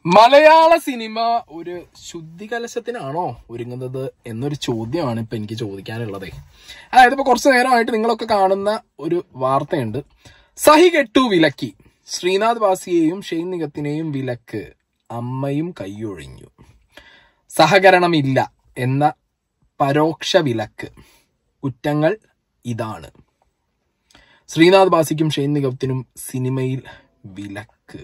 മലയാള സിനിമ ഒരു ശുദ്ധികലശത്തിനാണോ ഒരുങ്ങുന്നത് എന്നൊരു ചോദ്യമാണ് ഇപ്പൊ എനിക്ക് ചോദിക്കാനുള്ളത് അതായത് ഇപ്പൊ കുറച്ചു നേരമായിട്ട് നിങ്ങളൊക്കെ കാണുന്ന ഒരു വാർത്തയുണ്ട് സഹി കെട്ടു വിലക്കി ശ്രീനാഥ് വാസിയെയും ഷെയ്ൻ നിഗത്തിനെയും വിലക്ക് അമ്മയും കൈയൊഴിഞ്ഞു സഹകരണമില്ല എന്ന പരോക്ഷ വിലക്ക് കുറ്റങ്ങൾ ഇതാണ് ശ്രീനാഥ് ബാസിക്കും ഷെയ്ൻ നിഗത്തിനും സിനിമയിൽ വിലക്ക്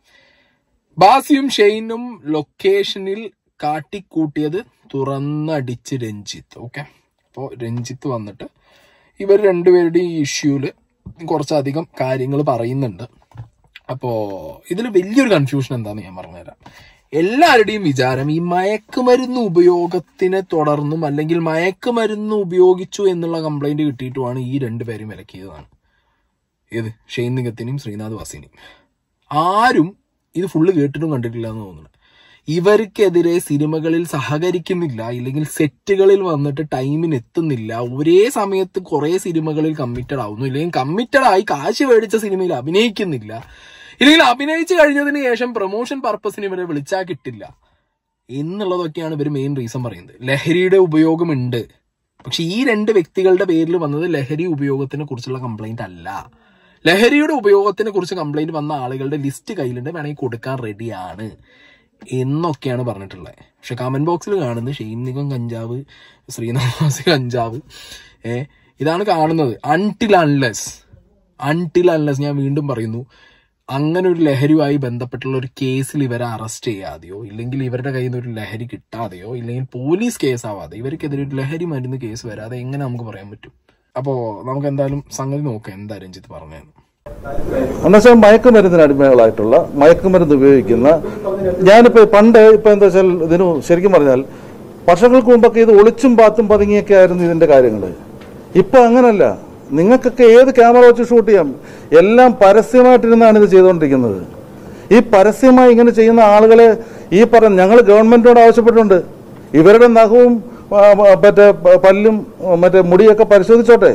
ബാസിയും ഷെയ്നും ലൊക്കേഷനിൽ കാട്ടിക്കൂട്ടിയത് തുറന്നടിച്ച് രഞ്ജിത്ത് ഓക്കെ അപ്പോൾ രഞ്ജിത്ത് വന്നിട്ട് ഇവർ രണ്ടുപേരുടെയും ഈ ഇഷ്യൂല് കുറച്ചധികം കാര്യങ്ങൾ പറയുന്നുണ്ട് അപ്പോൾ ഇതിൽ വലിയൊരു കൺഫ്യൂഷൻ എന്താണെന്ന് ഞാൻ പറഞ്ഞുതരാം എല്ലാവരുടെയും വിചാരം ഈ മയക്കുമരുന്ന് ഉപയോഗത്തിനെ തുടർന്നും അല്ലെങ്കിൽ മയക്കുമരുന്ന് ഉപയോഗിച്ചു എന്നുള്ള കംപ്ലൈന്റ് കിട്ടിയിട്ടുമാണ് ഈ രണ്ടുപേരും വിലക്കിയതാണ് ഏത് ഷെയ്ൻ നിഗത്തിനെയും ശ്രീനാഥ് വാസിനെയും ആരും ഇത് ഫുള്ള് കേട്ടിട്ടും കണ്ടിട്ടില്ല എന്ന് തോന്നുന്നു ഇവർക്കെതിരെ സിനിമകളിൽ സഹകരിക്കുന്നില്ല ഇല്ലെങ്കിൽ സെറ്റുകളിൽ വന്നിട്ട് ടൈമിന് എത്തുന്നില്ല ഒരേ സമയത്ത് കുറെ സിനിമകളിൽ കമ്മിറ്റഡ് ആവുന്നു ഇല്ലെങ്കിൽ കമ്മിറ്റഡ് ആയി കാശ് മേടിച്ച സിനിമയിൽ അഭിനയിക്കുന്നില്ല ഇല്ലെങ്കിൽ അഭിനയിച്ചു കഴിഞ്ഞതിന് ശേഷം പ്രൊമോഷൻ പർപ്പസിന് ഇവരെ വിളിച്ചാൽ കിട്ടില്ല എന്നുള്ളതൊക്കെയാണ് ഇവർ മെയിൻ റീസൺ പറയുന്നത് ലഹരിയുടെ ഉപയോഗമുണ്ട് പക്ഷെ ഈ രണ്ട് വ്യക്തികളുടെ പേരിൽ വന്നത് ലഹരി ഉപയോഗത്തിനെ കുറിച്ചുള്ള കംപ്ലൈന്റ് അല്ല ലഹരിയുടെ ഉപയോഗത്തിനെ കുറിച്ച് കംപ്ലൈന്റ് വന്ന ആളുകളുടെ ലിസ്റ്റ് കയ്യിലുണ്ട് വേണമെങ്കിൽ കൊടുക്കാൻ റെഡിയാണ് എന്നൊക്കെയാണ് പറഞ്ഞിട്ടുള്ളത് പക്ഷെ കമന്റ് ബോക്സിൽ കാണുന്നത് ഷെയ്ൻ നിഗം കഞ്ചാവ് ശ്രീനാഥ് കഞ്ചാവ് ഏ ഇതാണ് കാണുന്നത് അൺടിൽ അൺലെസ് അൺടിൽ അൺലെസ് ഞാൻ വീണ്ടും പറയുന്നു അങ്ങനെ ഒരു ലഹരിയുമായി ബന്ധപ്പെട്ടുള്ള ഒരു കേസിൽ ഇവരെ അറസ്റ്റ് ചെയ്യാതെയോ ഇല്ലെങ്കിൽ ഇവരുടെ കയ്യിൽ നിന്ന് ഒരു ലഹരി കിട്ടാതെയോ ഇല്ലെങ്കിൽ പോലീസ് കേസാവാതെ ഇവർക്കെതിരെ ഒരു ലഹരി മരുന്ന് കേസ് വരാതെ എങ്ങനെ നമുക്ക് പറയാൻ പറ്റും അപ്പോ നമുക്ക് എന്തായാലും സംഗതി നോക്കാം എന്താ രഞ്ജിത്ത് പറഞ്ഞതെന്ന് എന്നുവെച്ചാൽ മയക്കുമരുന്നിന് അടിമകളായിട്ടുള്ള മയക്കുമരുന്ന് ഉപയോഗിക്കുന്ന ഞാനിപ്പോ പണ്ട് ഇപ്പൊ എന്താ വെച്ചാൽ ഇതിനു ശരിക്കും പറഞ്ഞാൽ വർഷങ്ങൾക്ക് മുമ്പൊക്കെ ഇത് ഒളിച്ചും പാത്തും പതുങ്ങിയൊക്കെ ആയിരുന്നു ഇതിന്റെ കാര്യങ്ങൾ ഇപ്പൊ അങ്ങനല്ല നിങ്ങൾക്കൊക്കെ ഏത് ക്യാമറ വെച്ച് ഷൂട്ട് ചെയ്യാം എല്ലാം പരസ്യമായിട്ടിരുന്നാണ് ഇത് ചെയ്തുകൊണ്ടിരിക്കുന്നത് ഈ പരസ്യമായി ഇങ്ങനെ ചെയ്യുന്ന ആളുകളെ ഈ പറഞ്ഞ ഞങ്ങൾ ഗവൺമെന്റിനോട് ആവശ്യപ്പെട്ടിട്ടുണ്ട് ഇവരുടെ നഖവും ആ, മറ്റേ പല്ലും മറ്റേ മുടിയൊക്കെ പരിശോധിച്ചോട്ടെ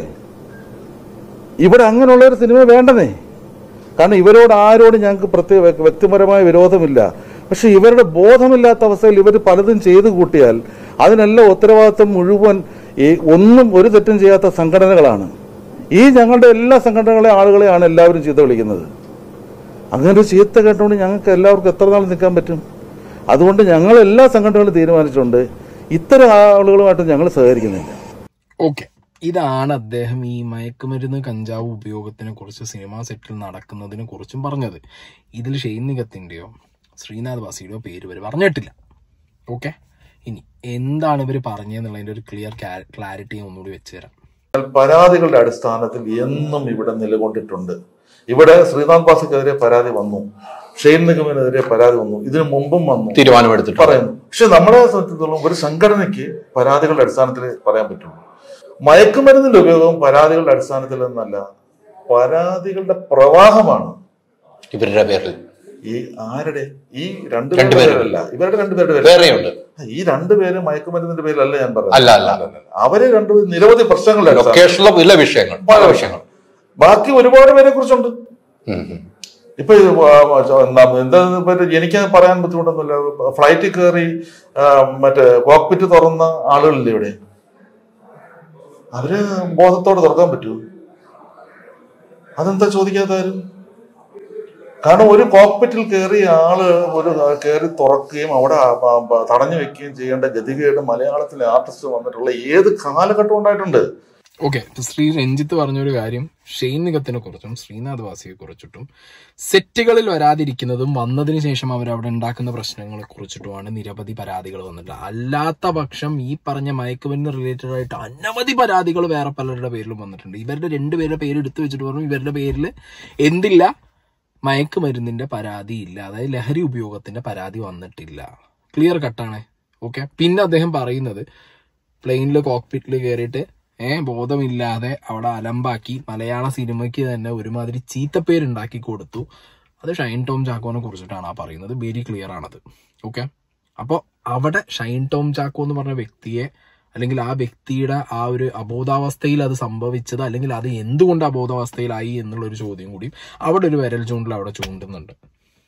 ഇവിടെ അങ്ങനെയുള്ള ഒരു സിനിമ വേണ്ടതേ കാരണം ഇവരോട് ആരോടും ഞങ്ങൾക്ക് പ്രത്യേക വ്യ- വ്യക്തിപരമായ വിരോധമില്ല പക്ഷെ ഇവരുടെ ബോധമില്ലാത്ത അവസ്ഥയിൽ ഇവർ പലതും ചെയ്തു കൂട്ടിയാൽ അതിനെല്ലാം ഉത്തരവാദിത്വം മുഴുവൻ ഈ ഒന്നും ഒരു തെറ്റും ചെയ്യാത്ത സംഘടനകളാണ് ഈ ഞങ്ങളുടെ എല്ലാ സംഘടനകളെ ആളുകളെയാണ് എല്ലാവരും ചീത്ത വിളിക്കുന്നത് അങ്ങനെ ഒരു ചീത്ത കേട്ടുകൊണ്ട് ഞങ്ങൾക്ക് എല്ലാവർക്കും എത്ര നാൾ നിൽക്കാൻ പറ്റും അതുകൊണ്ട് ഞങ്ങൾ എല്ലാ സംഘടനകളും തീരുമാനിച്ചിട്ടുണ്ട് ഇത്തരം ആളുകളുമായിട്ട് ഞങ്ങൾ സഹകരിക്കുന്നില്ല ഓക്കെ ഇതാണ് അദ്ദേഹം ഈ മയക്കുമരുന്ന് കഞ്ചാവ് ഉപയോഗത്തിനെ കുറിച്ച് സിനിമാ സെറ്റിൽ നടക്കുന്നതിനെ കുറിച്ചും പറഞ്ഞത് ഇതിൽ ഷെയ്ൻ നിഗത്തിന്റെയോ ശ്രീനാഥ് ബാസിയുടെയോ പേര് വരെ പറഞ്ഞിട്ടില്ല ഓക്കെ ഇനി എന്താണ് ഇവർ പറഞ്ഞതെന്നുള്ളതിന്റെ ഒരു ക്ലിയർ ക്ലാരിറ്റി ഞാൻ ഒന്നുകൂടി വെച്ച് തരാം പരാതികളുടെ അടിസ്ഥാനത്തിൽ എന്നും ഇവിടെ നിലകൊണ്ടിട്ടുണ്ട് ഇവിടെ ശ്രീനാഥ് ബാസിക്കെതിരെ പരാതി വന്നു ഷെയ്ൻ നിഗമിനെതിരെ പരാതി വന്നു ഇതിനു മുമ്പും വന്നു തീരുമാനമെടുത്തിട്ടുണ്ട് പറയുന്നു പക്ഷെ നമ്മളെ സംബന്ധിച്ചിടത്തോളം ഒരു സംഘടനയ്ക്ക് പരാതികളുടെ അടിസ്ഥാനത്തിൽ പറയാൻ പറ്റുള്ളൂ മയക്കുമരുന്നിന്റെ ഉപയോഗം പരാതികളുടെ അടിസ്ഥാനത്തിൽ എന്നല്ല പരാതികളുടെ പ്രവാഹമാണ് ഇവരുടെ പേരിൽ ഈ ആരുടെ ഈ രണ്ട് രണ്ടുപേരുടെ പേരല്ല ഇവരുടെ രണ്ടുപേരുടെ പേര് വേറെയുണ്ട് ഈ രണ്ടുപേരും മയക്കുമരുന്നിന്റെ പേരിലല്ല ഞാൻ പറഞ്ഞത് അല്ല, അല്ല. അവര് രണ്ടു നിരവധി പ്രശ്നങ്ങളുടെ അടിസ്ഥാനത്തിൽ ലൊക്കേഷനിലെ പല വിഷയങ്ങൾ പല വിഷയങ്ങൾ ബാക്കി ഒരുപാട് പേരെ കുറിച്ചുണ്ട് ഉം, ഉം. ഇപ്പൊ ഇത് വ- വ- ന- എന്താ മറ്റേ എനിക്ക് പറയാൻ ബുദ്ധിമുട്ടൊന്നുമില്ല ഫ്ലൈറ്റിൽ കയറി ആ, മറ്റേ കോക്പിറ്റ് തുറന്ന ആളുകളില്ലേ ഇവിടെ അവര് ബോധത്തോടെ തുറക്കാൻ പറ്റൂ അതെന്താ ചോദിക്കാത്താരും കാരണം ഒരു കോക്പിറ്റിൽ കയറിയ ആള് ഒരു കയറി തുറക്കുകയും അവിടെ ആ- ആ- ആ തടഞ്ഞു വെക്കുകയും ചെയ്യേണ്ട ഗതികേട് മലയാളത്തിലെ ആർട്ടിസ്റ്റ് വന്നിട്ടുള്ള ഏത് കാലഘട്ടം ഉണ്ടായിട്ടുണ്ട് ഓക്കെ ശ്രീ രഞ്ജിത്ത് പറഞ്ഞൊരു കാര്യം ഷെയ്ൻ നിഗത്തിനെ കുറിച്ചും ശ്രീനാഥ് വാസിയെ കുറിച്ചിട്ടും സെറ്റുകളിൽ വരാതിരിക്കുന്നതും വന്നതിന് ശേഷം അവർ അവിടെ ഉണ്ടാക്കുന്ന പ്രശ്നങ്ങളെ കുറിച്ചിട്ടുമാണ് നിരവധി പരാതികൾ വന്നിട്ടുള്ളത് അല്ലാത്ത പക്ഷം ഈ പറഞ്ഞ മയക്കുമരുന്ന് റിലേറ്റഡ് ആയിട്ട് അനവധി പരാതികൾ വേറെ പലരുടെ പേരിലും വന്നിട്ടുണ്ട് ഇവരുടെ രണ്ടുപേരുടെ പേര് എടുത്തു വെച്ചിട്ട് പറഞ്ഞു ഇവരുടെ പേരിൽ എന്തില്ല മയക്കുമരുന്നിന്റെ പരാതി ഇല്ല അതായത് ലഹരി ഉപയോഗത്തിന്റെ പരാതി വന്നിട്ടില്ല ക്ലിയർ കട്ടാണ് ഓക്കെ പിന്നെ അദ്ദേഹം പറയുന്നത് പ്ലെയിനിൽ കോക്പിറ്റിൽ കയറിയിട്ട് ഏഹ് ബോധമില്ലാതെ അവിടെ അലമ്പാക്കി മലയാള സിനിമയ്ക്ക് തന്നെ ഒരുമാതിരി ചീത്തപ്പേരുണ്ടാക്കി കൊടുത്തു അത് ഷൈൻ ടോം ചാക്കോനെ കുറിച്ചിട്ടാണ് ആ പറയുന്നത് വെരി ക്ലിയർ ആണത് ഓക്കെ അപ്പോൾ അവിടെ ഷൈൻ ടോം ചാക്കോ എന്ന് പറഞ്ഞ വ്യക്തിയെ അല്ലെങ്കിൽ ആ വ്യക്തിയുടെ ആ ഒരു അബോധാവസ്ഥയിൽ അത് സംഭവിച്ചത് അല്ലെങ്കിൽ അത് എന്തുകൊണ്ട് അബോധാവസ്ഥയിലായി എന്നുള്ള ഒരു ചോദ്യം കൂടി അവിടെ ഒരു വിരൽ ചൂണ്ടിൽ അവിടെ ചൂണ്ടുന്നുണ്ട്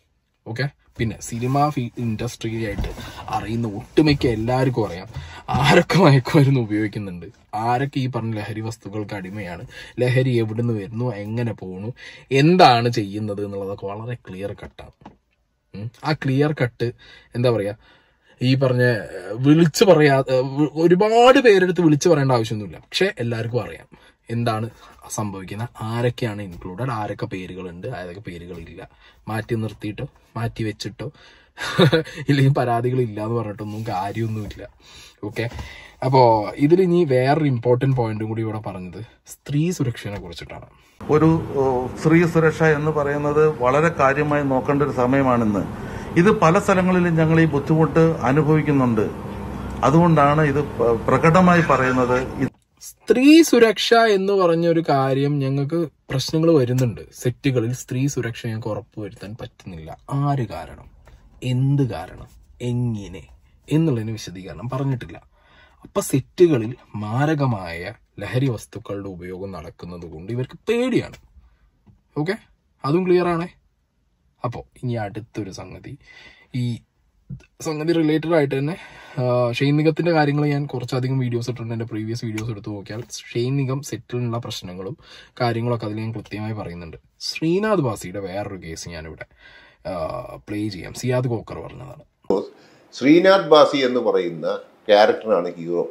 ഓക്കെ പിന്നെ സിനിമ ഇൻഡസ്ട്രിയായിട്ട് അറിയുന്ന ഒട്ടുമിക്ക എല്ലാവർക്കും അറിയാം ആരൊക്കെ മയക്കുമരുന്ന് ഉപയോഗിക്കുന്നുണ്ട് ആരൊക്കെ ഈ പറഞ്ഞ ലഹരി വസ്തുക്കൾക്ക് അടിമയാണ് ലഹരി എവിടെ നിന്ന് വരുന്നു എങ്ങനെ പോണു എന്താണ് ചെയ്യുന്നത് എന്നുള്ളതൊക്കെ വളരെ ക്ലിയർ കട്ടാണ് ഉം. ആ ക്ലിയർ കട്ട് എന്താ പറയാ ഈ പറഞ്ഞ ഏഹ്, വിളിച്ചു പറയാ ഏഹ്, വി- ഒരുപാട് പേരെടുത്ത് വിളിച്ചു പറയേണ്ട ആവശ്യമൊന്നുമില്ല പക്ഷെ എല്ലാവർക്കും അറിയാം എന്താണ് സംഭവിക്കുന്നത് ആരൊക്കെയാണ് ഇൻക്ലൂഡഡ് ആരൊക്കെ പേരുകളുണ്ട് ആരൊക്കെ പേരുകളില്ല മാറ്റി നിർത്തിയിട്ടോ മാറ്റി വെച്ചിട്ടോ ഇല്ലെങ്കിൽ പരാതികൾ ഇല്ല എന്ന് പറഞ്ഞിട്ടൊന്നും കാര്യമൊന്നുമില്ല ഓക്കെ അപ്പോ ഇതിൽ ഇനി വേറൊരു ഇമ്പോർട്ടന്റ് പോയിന്റും കൂടി ഇവിടെ പറഞ്ഞത് സ്ത്രീ സുരക്ഷയെ കുറിച്ചിട്ടാണ് ഒരു ഓ, സ്ത്രീ സുരക്ഷ എന്ന് പറയുന്നത് വളരെ കാര്യമായി നോക്കേണ്ട ഒരു സമയമാണിന്ന് ഇത് പല സ്ഥലങ്ങളിലും ഞങ്ങൾ ഈ ബുദ്ധിമുട്ട് അനുഭവിക്കുന്നുണ്ട് അതുകൊണ്ടാണ് ഇത് പ- പ്രകടമായി പറയുന്നത് ഇത് സ്ത്രീ സുരക്ഷ എന്ന് പറഞ്ഞ ഒരു കാര്യം ഞങ്ങൾക്ക് പ്രശ്നങ്ങൾ വരുന്നുണ്ട് സെറ്റുകളിൽ സ്ത്രീ സുരക്ഷ ഞങ്ങൾക്ക് ഉറപ്പുവരുത്താൻ പറ്റുന്നില്ല ആര് കാരണം എന്ത് കാരണം എങ്ങനെ എന്നുള്ളതിന് വിശദീകരണം പറഞ്ഞിട്ടില്ല അപ്പൊ സെറ്റുകളിൽ മാരകമായ ലഹരി വസ്തുക്കളുടെ ഉപയോഗം നടക്കുന്നത് കൊണ്ട് ഇവർക്ക് പേടിയാണ് ഓക്കെ അതും ക്ലിയർ ആണേ അപ്പോൾ ഇനി അടുത്തൊരു സംഗതി ഈ സംഗതി റിലേറ്റഡ് ആയിട്ട് തന്നെ ആ, ഷെയ്ൻ നിഗത്തിന്റെ കാര്യങ്ങൾ ഞാൻ കുറച്ചധികം വീഡിയോസ് ഇട്ടിട്ടുണ്ട് എൻ്റെ പ്രീവിയസ് വീഡിയോസ് എടുത്ത് നോക്കിയാൽ ഷെയ്ൻ നിഗം സെറ്റിലുള്ള പ്രശ്നങ്ങളും കാര്യങ്ങളൊക്കെ അതിൽ ഞാൻ കൃത്യമായി പറയുന്നുണ്ട് ശ്രീനാഥ് ബാസിയുടെ വേറൊരു കേസ് ഞാനിവിടെ പ്ലേ ചെയ്യാം സിയാദ് കോക്കർ പറഞ്ഞതാണ് ശ്രീനാഥ് ബാസി എന്ന് പറയുന്ന ക്യാരക്ടറാണ് ഹീറോ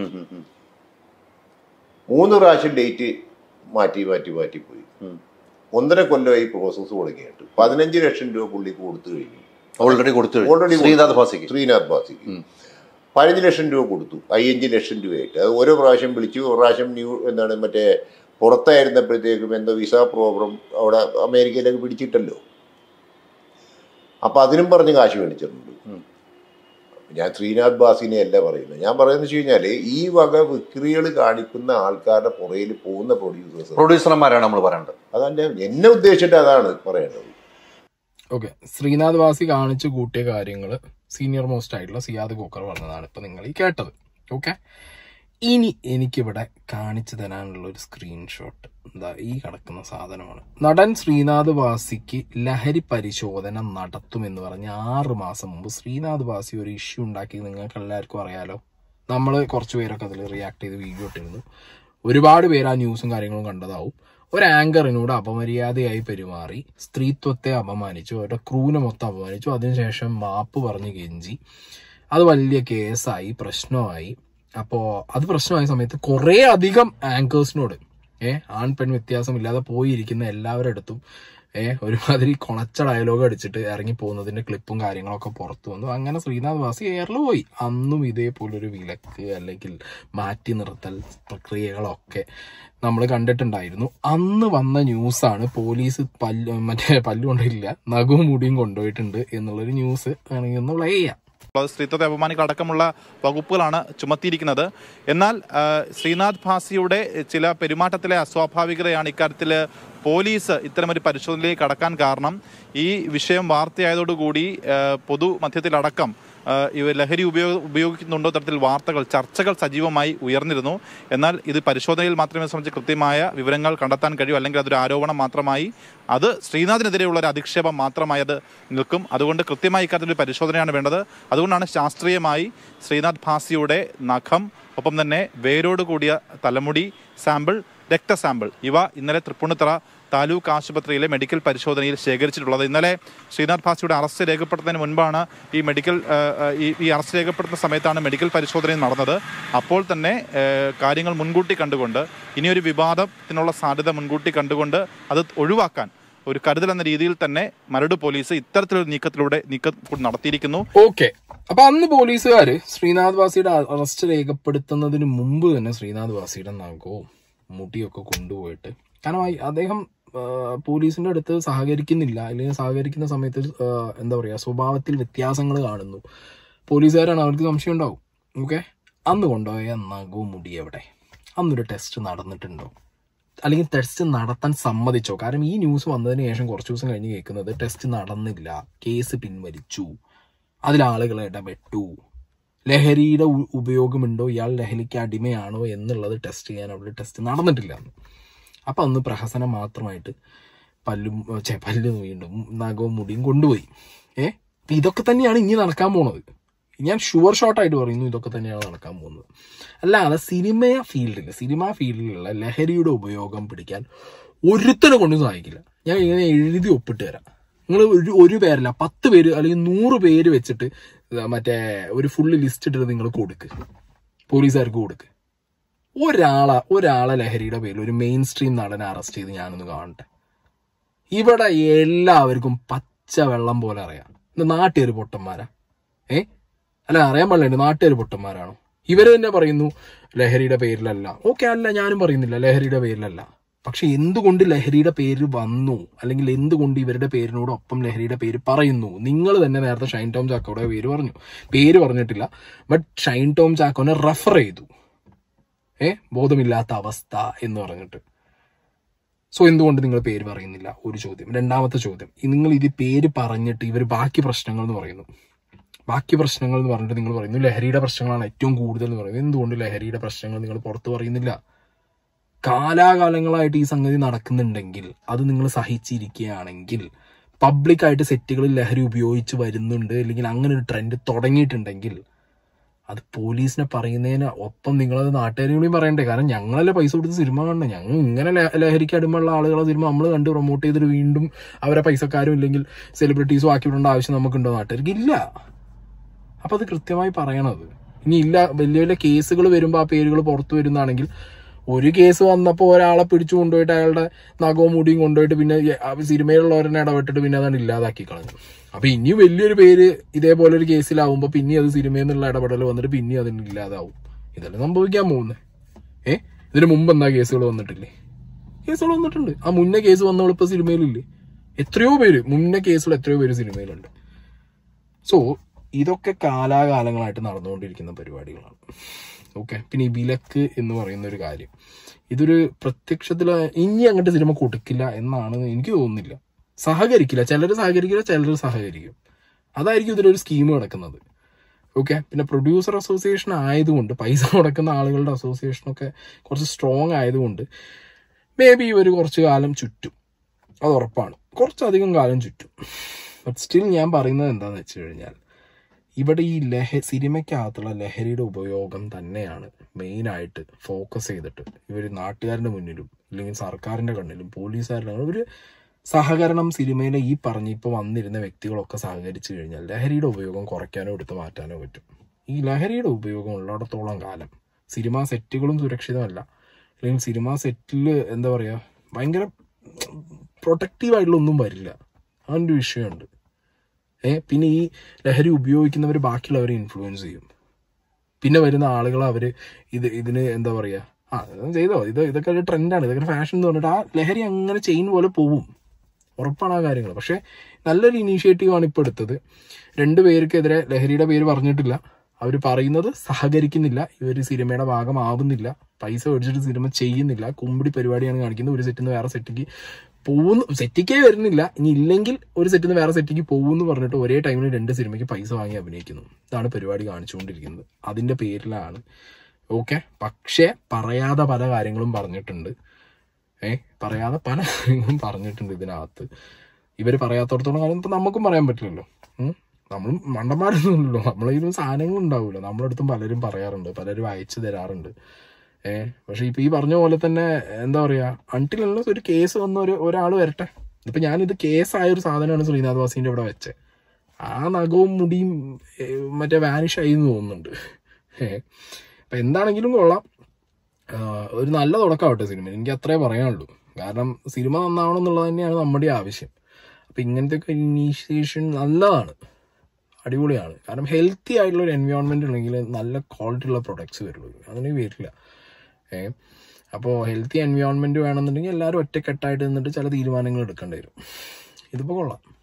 മൂന്ന് പ്രാവശ്യം ഡേറ്റ് മാറ്റി മാറ്റി മാറ്റി പോയി ഒന്നര കൊല്ലമായി പ്രോസസ്സ് തുടങ്ങിയിട്ട് പതിനഞ്ച് ലക്ഷം രൂപ പുള്ളിക്ക് കൊടുത്തു കഴിഞ്ഞു ഓൾറെഡി കൊടുത്തു ഓൾറെഡി ശ്രീനാഥ് ഭാസിക്ക് ശ്രീനാഥ് ബാസിക്ക് പതിനഞ്ച് ലക്ഷം രൂപ കൊടുത്തു അയ്യഞ്ച് ലക്ഷം രൂപയായിട്ട് അത് ഓരോ പ്രാവശ്യം വിളിച്ചു ഒരു പ്രാവശ്യം ന്യൂ എന്താണ് മറ്റേ പുറത്തായിരുന്നപ്പോഴത്തേക്കും എന്തോ വിസ പ്രോബ്ലം അവിടെ അമേരിക്കയിലേക്ക് പിടിച്ചിട്ടല്ലോ അപ്പൊ അതിനും പറഞ്ഞ് കാശ് മേടിച്ചിട്ടുണ്ട് ഞാൻ ശ്രീനാഥ് ബാസിനെ അല്ല പറയുന്നത് ഞാൻ പറയുന്നത് വെച്ച് കഴിഞ്ഞാല് ഈ വക വിക്രികൾ കാണിക്കുന്ന ആൾക്കാരുടെ പുറയിൽ പോകുന്ന പ്രൊഡ്യൂസേഴ്സ് പ്രൊഡ്യൂസർമാരാണ് നമ്മൾ പറയേണ്ടത് അതാണ് എന്നെ ഉദ്ദേശിച്ചിട്ട് അതാണ് പറയേണ്ടത് ഓക്കെ ശ്രീനാഥ് ബാസി കാണിച്ചു കൂട്ടിയ കാര്യങ്ങൾ സീനിയർ മോസ്റ്റ് ആയിട്ടുള്ള സിയാദ് കോക്കർ പറഞ്ഞതാണ് ഇപ്പൊ നിങ്ങൾ ഈ കേട്ടത് ഓക്കെ ഇനി എനിക്കിവിടെ കാണിച്ചു തരാനുള്ള ഒരു സ്ക്രീൻഷോട്ട് എന്താ ഈ കിടക്കുന്ന സാധനമാണ് നടൻ ശ്രീനാഥ് ബാസിക്ക് ലഹരി പരിശോധന നടത്തുമെന്ന് പറഞ്ഞ് ആറ് മാസം മുമ്പ് ശ്രീനാഥ് ബാസി ഒരു ഇഷ്യൂ ഉണ്ടാക്കി നിങ്ങൾക്ക് എല്ലാവർക്കും അറിയാലോ നമ്മൾ കുറച്ച് പേരൊക്കെ അതിൽ റിയാക്ട് ചെയ്ത് വീഡിയോ ഇട്ടിരുന്നു ഒരുപാട് പേര് ആ ന്യൂസും കാര്യങ്ങളും കണ്ടതാവും ഒരു ആങ്കറിനോട് അപമര്യാദയായി പെരുമാറി സ്ത്രീത്വത്തെ അപമാനിച്ചു അവരുടെ ക്രൂനെ മൊത്തം അപമാനിച്ചു അതിനുശേഷം മാപ്പ് പറഞ്ഞ് കെഞ്ചി അത് വലിയ കേസായി പ്രശ്നമായി അപ്പോ അത് പ്രശ്നമായ സമയത്ത് കുറെ അധികം ആങ്കേഴ്സിനോട് ഏ ആൺ പെൺ വ്യത്യാസമില്ലാതെ പോയിരിക്കുന്ന എല്ലാവരുടെ അടുത്തും ഏ ഒരുമാതിരി കൊണച്ച ഡയലോഗ് അടിച്ചിട്ട് ഇറങ്ങി പോകുന്നതിന്റെ ക്ലിപ്പും കാര്യങ്ങളൊക്കെ പുറത്തു വന്നു അങ്ങനെ ശ്രീനാഥ് വാസി എയറിൽ പോയി അന്നും ഇതേപോലൊരു വിലക്ക് അല്ലെങ്കിൽ മാറ്റി നിർത്തൽ പ്രക്രിയകളൊക്കെ നമ്മൾ കണ്ടിട്ടുണ്ടായിരുന്നു അന്ന് വന്ന ന്യൂസാണ് പോലീസ് പല്ല് മറ്റേ പല്ല് കൊണ്ടില്ല നഖവും മുടിയും കൊണ്ടുപോയിട്ടുണ്ട് എന്നുള്ളൊരു ന്യൂസ് വേണമെങ്കിൽ ഒന്ന് പ്ലേ ചെയ്യാം ഉള്ളത് സ്ത്രീത്വത്തെ അപമാനിക്കുക അടക്കമുള്ള വകുപ്പുകളാണ് ചുമത്തിയിരിക്കുന്നത് എന്നാൽ ആ, ശ്രീനാഥ് ഭാസിയുടെ ചില പെരുമാറ്റത്തിലെ അസ്വാഭാവികതയാണ് ഇക്കാര്യത്തിൽ പോലീസ് ഇത്തരമൊരു പരിശോധനയിലേക്ക് കടക്കാൻ കാരണം ഈ വിഷയം വാർത്തയായതോടുകൂടി ആ, പൊതുമധ്യത്തിലടക്കം ആ, ഇവ ലഹരി ഉപയോഗ ഉപയോഗിക്കുന്നുണ്ടോ തരത്തിൽ വാർത്തകൾ ചർച്ചകൾ സജീവമായി ഉയർന്നിരുന്നു എന്നാൽ ഇത് പരിശോധനയിൽ മാത്രമേ സംബന്ധിച്ച് കൃത്യമായ വിവരങ്ങൾ കണ്ടെത്താൻ കഴിയൂ അല്ലെങ്കിൽ അതൊരു ആരോപണം മാത്രമായി അത് ശ്രീനാഥിനെതിരെയുള്ള ഒരു അധിക്ഷേപം മാത്രമായി അത് നിൽക്കും അതുകൊണ്ട് കൃത്യമായി ഇക്കാര്യത്തിൽ ഒരു പരിശോധനയാണ് വേണ്ടത് അതുകൊണ്ടാണ് ശാസ്ത്രീയമായി ശ്രീനാഥ് ഭാസിയുടെ നഖം ഒപ്പം തന്നെ വേരോട് കൂടിയ തലമുടി സാമ്പിൾ രക്തസാമ്പിൾ ഇവ ഇന്നലെ തൃപ്പൂണിത്തറ താലൂക്ക് ആശുപത്രിയിലെ മെഡിക്കൽ പരിശോധനയിൽ ശേഖരിച്ചിട്ടുള്ളത് ഇന്നലെ ശ്രീനാഥ് ഭാസിയുടെ അറസ്റ്റ് രേഖപ്പെടുത്തുന്നതിന് മുൻപാണ് ഈ മെഡിക്കൽ ആ, ആ, ഈ ഈ അറസ്റ്റ് രേഖപ്പെടുത്തുന്ന സമയത്താണ് മെഡിക്കൽ പരിശോധന നടന്നത് അപ്പോൾ തന്നെ ഏ, കാര്യങ്ങൾ മുൻകൂട്ടി കണ്ടുകൊണ്ട് ഇനിയൊരു വിവാദത്തിനുള്ള സാധ്യത മുൻകൂട്ടി കണ്ടുകൊണ്ട് അത് ഒഴിവാക്കാൻ ഒരു കരുതൽ എന്ന രീതിയിൽ തന്നെ മരട് പോലീസ് ഇത്തരത്തിലൊരു നീക്കത്തിലൂടെ നീക്കം കൂടി നടത്തിയിരിക്കുന്നു ഓക്കെ അപ്പൊ അന്ന് പോലീസുകാര് ശ്രീനാഥ് വാസിയുടെ അറസ്റ്റ് രേഖപ്പെടുത്തുന്നതിന് മുമ്പ് തന്നെ ശ്രീനാഥ് വാസിയുടെ നഖവും മുടിയൊക്കെ കൊണ്ടുപോയിട്ട് കാരണം ആ- അദ്ദേഹം ആ, പോലീസിന്റെ അടുത്ത് സഹകരിക്കുന്നില്ല അല്ലെങ്കിൽ സഹകരിക്കുന്ന സമയത്ത് ആ, എന്താ പറയാ സ്വഭാവത്തിൽ വ്യത്യാസങ്ങൾ കാണുന്നു പോലീസുകാരാണ് അവർക്ക് സംശയം ഉണ്ടാവും ഓക്കെ അന്ന് കൊണ്ടുപോയ നഖവും മുടി എവിടെ അന്നൊരു ടെസ്റ്റ് നടന്നിട്ടുണ്ടോ അല്ലെങ്കിൽ ടെസ്റ്റ് നടത്താൻ സമ്മതിച്ചോ കാരണം ഈ ന്യൂസ് വന്നതിന് ശേഷം കുറച്ച് ദിവസം കഴിഞ്ഞ് കേൾക്കുന്നത് ടെസ്റ്റ് നടന്നില്ല കേസ് പിൻവലിച്ചു അതിൽ ആളുകൾ ഇടപെട്ടു ലഹരിയുടെ ഉ- ഉപയോഗമുണ്ടോ ഇയാൾ ലഹരിക്ക് അടിമയാണോ എന്നുള്ളത് ടെസ്റ്റ് ചെയ്യാൻ അവിടെ ടെസ്റ്റ് നടന്നിട്ടില്ല അന്ന് അപ്പൊ അന്ന് പ്രഹസനം മാത്രമായിട്ട് പല്ലും ഛെ, പല്ല് വീണ്ടും നഖവും മുടിയും കൊണ്ടുപോയി ഏ അപ്പൊ ഇതൊക്കെ തന്നെയാണ് ഇനി നടക്കാൻ പോണത് ഞാൻ ഷുവർ ഷോട്ടായിട്ട് പറയുന്നു ഇതൊക്കെ തന്നെയാണ് നടക്കാൻ പോകുന്നത് അല്ലാതെ സിനിമ ഫീൽഡിൽ സിനിമ ഫീൽഡിലുള്ള ലഹരിയുടെ ഉപയോഗം പിടിക്കാൻ ഒരുത്തനെ കൊണ്ടും സഹായിക്കില്ല ഞാൻ ഇങ്ങനെ എഴുതി ഒപ്പിട്ട് തരാം നിങ്ങൾ ഒരു ഒരു പേരല്ല പത്ത് പേര് അല്ലെങ്കിൽ നൂറ് പേര് വെച്ചിട്ട് ഇതാ മറ്റേ ഒരു ഫുള്ള് ലിസ്റ്റ് ഇട്ടിട്ട് നിങ്ങൾ കൊടുക്ക് പോലീസുകാർക്ക് കൊടുക്ക് ഒരാളെ ഒരാളെ ലഹരിയുടെ പേരിൽ ഒരു മെയിൻ സ്ട്രീം നടനെ അറസ്റ്റ് ചെയ്ത് ഞാനൊന്ന് കാണട്ടെ ഇവിടെ എല്ലാവർക്കും പച്ച വെള്ളം പോലെ അറിയാം ഇത് നാട്ടുകാർ പൊട്ടന്മാരാ ഏ അല്ല അറിയാൻ പാടില്ല നാട്ടുകാർ പൊട്ടന്മാരാണോ ഇവര് തന്നെ പറയുന്നു ലഹരിയുടെ പേരിലല്ല ഓക്കെ അല്ല ഞാനും പറയുന്നില്ല ലഹരിയുടെ പേരിലല്ല പക്ഷെ എന്തുകൊണ്ട് ലഹരിയുടെ പേര് വന്നു അല്ലെങ്കിൽ എന്തുകൊണ്ട് ഇവരുടെ പേരിനോടൊപ്പം ലഹരിയുടെ പേര് പറയുന്നു നിങ്ങൾ തന്നെ നേരത്തെ ഷൈൻ ടോം ചാക്കോയുടെ പേര് പറഞ്ഞു പേര് പറഞ്ഞിട്ടില്ല ബട്ട് ഷൈൻ ടോം ചാക്കോനെ റെഫർ ചെയ്തു ഏ ബോധമില്ലാത്ത അവസ്ഥ എന്ന് പറഞ്ഞിട്ട് സോ എന്തുകൊണ്ട് നിങ്ങൾ പേര് പറയുന്നില്ല ഒരു ചോദ്യം രണ്ടാമത്തെ ചോദ്യം ഈ നിങ്ങൾ ഇത് പേര് പറഞ്ഞിട്ട് ഇവർ ബാക്കി പ്രശ്നങ്ങൾ എന്ന് പറയുന്നു ബാക്കി പ്രശ്നങ്ങൾ എന്ന് പറഞ്ഞിട്ട് നിങ്ങൾ പറയുന്നു ലഹരിയുടെ പ്രശ്നങ്ങളാണ് ഏറ്റവും കൂടുതൽ എന്ന് പറയുന്നത് എന്തുകൊണ്ട് ലഹരിയുടെ പ്രശ്നങ്ങൾ നിങ്ങൾ പുറത്ത് പറയുന്നില്ല കാലാകാലങ്ങളായിട്ട് ഈ സംഗതി നടക്കുന്നുണ്ടെങ്കിൽ അത് നിങ്ങൾ സഹിച്ചിരിക്കുകയാണെങ്കിൽ പബ്ലിക്കായിട്ട് സെറ്റുകളിൽ ലഹരി ഉപയോഗിച്ച് വരുന്നുണ്ട് അല്ലെങ്കിൽ അങ്ങനെ ഒരു ട്രെൻഡ് തുടങ്ങിയിട്ടുണ്ടെങ്കിൽ അത് പോലീസിനെ പറയുന്നതിന് ഒപ്പം നിങ്ങളത് നാട്ടുകാരും കൂടി പറയണ്ടേ കാരണം ഞങ്ങളല്ലേ പൈസ കൊടുത്ത് സിനിമ കാണണം ഞങ്ങൾ ഇങ്ങനെ ല- ലഹരിക്ക് അടിമയുള്ള ആളുകളെ സിനിമ നമ്മൾ കണ്ട് പ്രൊമോട്ട് ചെയ്തിട്ട് വീണ്ടും അവരെ പൈസക്കാരും ഇല്ലെങ്കിൽ സെലിബ്രിറ്റീസും ആക്കി വിടേണ്ട ആവശ്യം നമുക്കുണ്ടോ നാട്ടുകാർക്ക് ഇല്ല അപ്പൊ അത് കൃത്യമായി പറയണത് ഇനി ഇല്ല വലിയ വലിയ കേസുകൾ വരുമ്പോൾ ആ പേരുകൾ പുറത്തു വരുന്നതാണെങ്കിൽ ഒരു കേസ് വന്നപ്പോൾ ഒരാളെ പിടിച്ചു കൊണ്ടുപോയിട്ട് അയാളുടെ നഖവും മുടിയും കൊണ്ടുപോയിട്ട് പിന്നെ ഈ ആ സിനിമയിലുള്ളവരെന്നെ ഇടപെട്ടിട്ട് പിന്നെ അതാണ് ഇല്ലാതാക്കി കളഞ്ഞു അപ്പൊ ഇനി വലിയൊരു പേര് ഇതേപോലെ ഒരു കേസിലാവുമ്പോൾ പിന്നെ അത് സിനിമയിൽ നിന്നുള്ള ഇടപെടൽ വന്നിട്ട് പിന്നെ അതിന് ഇല്ലാതാവും ഇതല്ലേ സംഭവിക്കാൻ പോകുന്നത് ഏ ഇതിന് മുമ്പ് എന്താ കേസുകൾ വന്നിട്ടില്ലേ കേസുകൾ വന്നിട്ടുണ്ട് ആ മുന്നേ കേസ് വന്നവൾ ഇപ്പൊ സിനിമയിലില്ലേ എത്രയോ പേര് മുന്നേ കേസുകൾ എത്രയോ പേര് സിനിമയിലുണ്ട് സോ ഇതൊക്കെ കാലാകാലങ്ങളായിട്ട് നടന്നുകൊണ്ടിരിക്കുന്ന പരിപാടികളാണ് ഓക്കെ പിന്നെ ഈ വിലക്ക് എന്ന് പറയുന്ന ഒരു കാര്യം ഇതൊരു പ്രത്യക്ഷത്തിൽ ഇനി അങ്ങോട്ട് സിനിമ കൊടുക്കില്ല എന്നാണ് എനിക്ക് തോന്നുന്നില്ല സഹകരിക്കില്ല ചിലർ സഹകരിക്കില്ല ചിലർ സഹകരിക്കും അതായിരിക്കും ഇതിലൊരു സ്കീം കിടക്കുന്നത് ഓക്കെ പിന്നെ പ്രൊഡ്യൂസർ അസോസിയേഷൻ ആയതുകൊണ്ട് പൈസ മുടക്കുന്ന ആളുകളുടെ അസോസിയേഷനൊക്കെ കുറച്ച് സ്ട്രോങ് ആയതുകൊണ്ട് മേ ബി ഇവർ കുറച്ച് കാലം ചുറ്റും അത് ഉറപ്പാണ് കുറച്ചധികം കാലം ചുറ്റും ബട്ട് സ്റ്റിൽ ഞാൻ പറയുന്നത് എന്താണെന്ന് വെച്ച് കഴിഞ്ഞാൽ ഇവിടെ ഈ ലഹ സിനിമയ്ക്കകത്തുള്ള ലഹരിയുടെ ഉപയോഗം തന്നെയാണ് മെയിനായിട്ട് ഫോക്കസ് ചെയ്തിട്ട് ഇവർ നാട്ടുകാരുടെ മുന്നിലും അല്ലെങ്കിൽ സർക്കാരിന്റെ കണ്ണിലും പോലീസുകാരുടെ കണ്ണിലും ഒരു സഹകരണം സിനിമയിലെ ഈ പറഞ്ഞ ഇപ്പോൾ വന്നിരുന്ന വ്യക്തികളൊക്കെ സഹകരിച്ചു കഴിഞ്ഞാൽ ലഹരിയുടെ ഉപയോഗം കുറയ്ക്കാനോ എടുത്തു മാറ്റാനോ പറ്റും ഈ ലഹരിയുടെ ഉപയോഗം ഉള്ളിടത്തോളം കാലം സിനിമാ സെറ്റുകളും സുരക്ഷിതമല്ല അല്ലെങ്കിൽ സിനിമാ സെറ്റിൽ എന്താ പറയുക ഭയങ്കര പ്രൊട്ടക്റ്റീവ് ആയിട്ടുള്ള ഒന്നും വരില്ല അങ്ങനെ ഒരു വിഷയമുണ്ട് ഏ പിന്നെ ഈ ലഹരി ഉപയോഗിക്കുന്നവർ ബാക്കിയുള്ളവരെ ഇൻഫ്ലുവൻസ് ചെയ്യും പിന്നെ വരുന്ന ആളുകൾ അവര് ഇത് ഇതിന് എന്താ പറയാ ആ ഇത് ചെയ്തോ ഇത് ഇതൊക്കെ ഒരു ട്രെൻഡാണ് ഇതൊക്കെ ഫാഷൻ എന്ന് പറഞ്ഞിട്ട് ആ ലഹരി അങ്ങനെ ചെയിൻ പോലെ പോവും ഉറപ്പാണ് ആ കാര്യങ്ങൾ പക്ഷെ നല്ലൊരു ഇനീഷ്യേറ്റീവാണ് ഇപ്പോൾ എടുത്തത് രണ്ടു പേർക്കെതിരെ ലഹരിയുടെ പേര് പറഞ്ഞിട്ടില്ല അവർ പറയുന്നത് സഹകരിക്കുന്നില്ല ഇവർ സിനിമയുടെ ഭാഗമാവുന്നില്ല പൈസ മേടിച്ചിട്ട് സിനിമ ചെയ്യുന്നില്ല കുമ്പിടി പരിപാടിയാണ് കാണിക്കുന്നത് ഒരു സെറ്റിൽ നിന്ന് വേറെ സെറ്റിക്ക് പോകുന്നു സെറ്റിക്കേ വരുന്നില്ല ഇനി ഇല്ലെങ്കിൽ ഒരു സെറ്റിൽ നിന്ന് വേറെ സെറ്റിക്ക് പോകുമെന്ന് പറഞ്ഞിട്ട് ഒരേ ടൈമിൽ രണ്ട് സിനിമയ്ക്ക് പൈസ വാങ്ങി അഭിനയിക്കുന്നു ഇതാണ് പരിപാടി കാണിച്ചുകൊണ്ടിരിക്കുന്നത് അതിന്റെ പേരിലാണ് ഓക്കെ പക്ഷേ പറയാതെ പല കാര്യങ്ങളും പറഞ്ഞിട്ടുണ്ട് ഏ പറയാതെ പല കാര്യങ്ങളും പറഞ്ഞിട്ടുണ്ട് ഇതിനകത്ത് ഇവർ പറയാത്തടത്തോളം കാലം ഇപ്പൊ നമുക്കും പറയാൻ പറ്റില്ലല്ലോ ഉം. നമ്മളും മണ്ടന്മാരൊന്നുമില്ലല്ലോ നമ്മളതിലും സാധനങ്ങൾ ഉണ്ടാവുമല്ലോ നമ്മളടുത്തും പലരും പറയാറുണ്ട് പലരും അയച്ചു തരാറുണ്ട് ഏ പക്ഷെ ഇപ്പൊ ഈ പറഞ്ഞ പോലെ തന്നെ എന്താ പറയാ അൺടിലുള്ള ഒരു കേസ് വന്ന ഒരു ഒരാൾ വരട്ടെ ഇപ്പൊ ഞാനിത് കേസായ ഒരു സാധനമാണ് ശ്രീനാഥ് വാസിന്റെ ഇവിടെ വെച്ചത് ആ നഖവും മുടിയും ഏ, മറ്റേ വാനിഷ് ആയി എന്ന് തോന്നുന്നുണ്ട് ഏ അപ്പൊ എന്താണെങ്കിലും കൊള്ളാം ആ, ഒരു നല്ല തുടക്കമാവട്ടെ സിനിമ എനിക്ക് അത്രേ പറയാനുള്ളൂ കാരണം സിനിമ നന്നാവണം എന്നുള്ളത് തന്നെയാണ് നമ്മുടെ ആവശ്യം അപ്പൊ ഇങ്ങനത്തെ ഒക്കെ ഇനീഷ്യേഷൻ നല്ലതാണ് അടിപൊളിയാണ് കാരണം ഹെൽത്തി ആയിട്ടുള്ള ഒരു എൻവയോൺമെന്റ് ഉണ്ടെങ്കിൽ നല്ല ക്വാളിറ്റി ഉള്ള പ്രൊഡക്ട്സ് വരുള്ളൂ അങ്ങനെ വരില്ല ഏ അപ്പോൾ ഹെൽത്തി എൻവയോൺമെന്റ് വേണമെന്നുണ്ടെങ്കിൽ എല്ലാവരും ഒറ്റക്കെട്ടായിട്ട് നിന്നിട്ട് ചില തീരുമാനങ്ങൾ എടുക്കേണ്ടി വരും ഇതിപ്പോൾ കൊള്ളാം